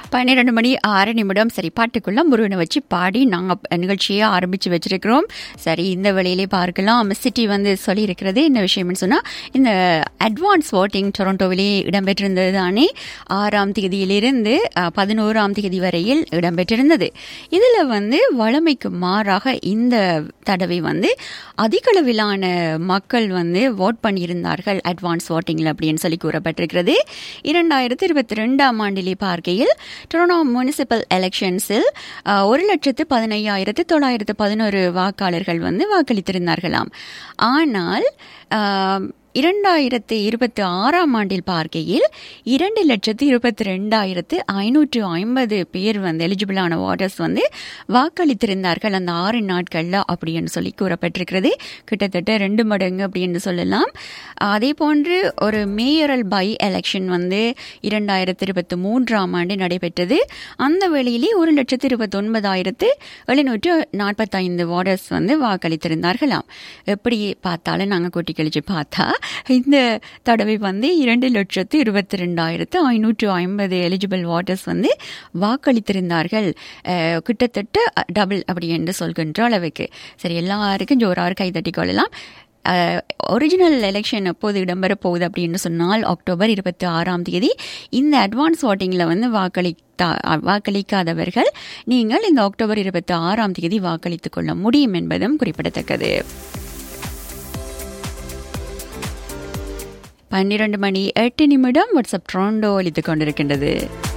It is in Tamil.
பன்னிரெண்டு மணி ஆறு நிமிடம் சரி பாட்டுக்குள்ள முருகனை வச்சு பாடி நாங்கள் நிகழ்ச்சியை ஆரம்பித்து வச்சிருக்கிறோம் சரி இந்த வேளையிலே பார்க்கலாம் சிட்டி வந்து சொல்லியிருக்கிறது என்ன விஷயம்னு சொன்னால் இந்த அட்வான்ஸ் ஓட்டிங் டொரண்டோவிலே இடம்பெற்றிருந்தது தானே ஆறாம் தேதியிலிருந்து அஹ், பதினோராம் தேதி வரையில் இடம்பெற்றிருந்தது இதில் வந்து வழமைக்கு மாறாக இந்த தடவை வந்து அதிகளவிலான மக்கள் வந்து ஓட் பண்ணியிருந்தார்கள் அட்வான்ஸ் ஓட்டிங்கில் அப்படின்னு சொல்லி கூறப்பட்டிருக்கிறது இரண்டாயிரத்தி இருபத்தி ரெண்டாம் ஆண்டிலே பார்க்கையில் டொரண்டோ முனிசிபல் எலெக்ஷன்ஸில் அஹ், ஒரு லட்சத்து பதினையாயிரத்து தொள்ளாயிரத்து பதினோரு வாக்காளர்கள் வந்து வாக்களித்திருந்தார்களாம் ஆனால் அஹ், இரண்டாயிரத்து இருபத்தி ஆறாம் ஆண்டில் பார்க்கையில் இரண்டு லட்சத்து இருபத்தி ரெண்டாயிரத்து ஐநூற்று ஐம்பது பேர் வந்து எலிஜிபிளான வாட்டர்ஸ் வந்து வாக்களித்திருந்தார்கள் அந்த ஆறு நாட்களில் அப்படின்னு சொல்லி கூறப்பட்டிருக்கிறது கிட்டத்தட்ட ரெண்டு மடங்கு அப்படின்னு சொல்லலாம் அதே போன்று ஒரு மேயரல் பை எலெக்ஷன் வந்து இரண்டாயிரத்து இருபத்தி மூன்றாம் ஆண்டு நடைபெற்றது அந்த வேளையிலே ஒரு லட்சத்து இருபத்தி ஒன்பதாயிரத்து எழுநூற்று நாற்பத்தைந்து வார்டர்ஸ் வந்து வாக்களித்திருந்தார்களாம் எப்படி பார்த்தாலும் நாங்கள் கூட்டி கழிச்சு பார்த்தா இந்த தடவை வந்து இரண்டு லட்சத்து இருபத்தி ரெண்டாயிரத்து ஐநூற்று ஐம்பது எலிஜிபிள் வாட்டர்ஸ் வந்து வாக்களித்திருந்தார்கள் அஹ், கிட்டத்தட்ட டபுள் அப்படி என்று சொல்கின்ற அளவுக்கு சரி எல்லாருக்கும் ஜோராறு கைதட்டி கொள்ளலாம் ஒரிஜினல் எலெக்ஷன் எப்போது இடம்பெற போகுது அப்படின்னு சொன்னால் அக்டோபர் இருபத்தி ஆறாம் தேதி இந்த அட்வான்ஸ் ஓட்டிங்கில் வந்து வாக்களித்தா வாக்களிக்காதவர்கள் நீங்கள் இந்த அக்டோபர் இருபத்தி ஆறாம் தேதி வாக்களித்துக் கொள்ள முடியும் என்பதும் குறிப்பிடத்தக்கது பன்னிரண்டு மணி எட்டு நிமிடம் வாட்ஸ்அப் ட்ரோண்டோ அளித்துக் கொண்டிருக்கின்றது